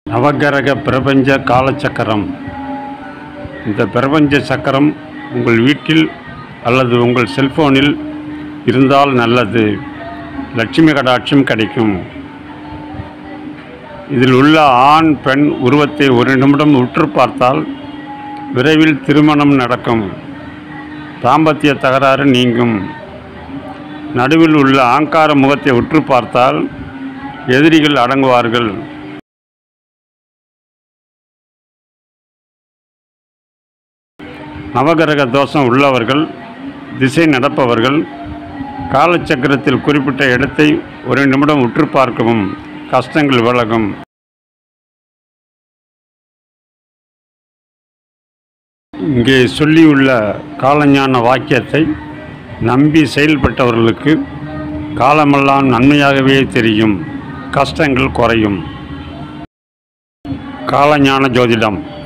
நவகிரக பிரபஞ்ச காலச்சக்கரம் இந்த பிரபஞ்ச சக்கரம் உங்கள் வீட்டில் அல்லது உங்கள் செல்போனில் இருந்தால் நல்லது லட்சுமி கடாட்சம் கிடைக்கும் இதில் உள்ள ஆண் பெண் உருவத்தை ஒரு நிமிடம் உற்று பார்த்தால் விரைவில் திருமணம் நடக்கும் தாம்பத்திய தகராறு நீங்கும் நடுவில் உள்ள ஆங்கார முகத்தை உற்று பார்த்தால் எதிரிகள் அடங்குவார்கள் நவகிரக தோஷம் உள்ளவர்கள் திசை நடப்பவர்கள் காலச்சக்கரத்தில் குறிப்பிட்ட இடத்தை ஒரு நிமிடம் உற்று பார்க்கவும் கஷ்டங்கள் விலகும் இங்கே சொல்லியுள்ள காலஞான வாக்கியத்தை நம்பி செயல்பட்டவர்களுக்கு காலமெல்லாம் நன்மையாகவே தெரியும் கஷ்டங்கள் குறையும் காலஞான ஜோதிடம்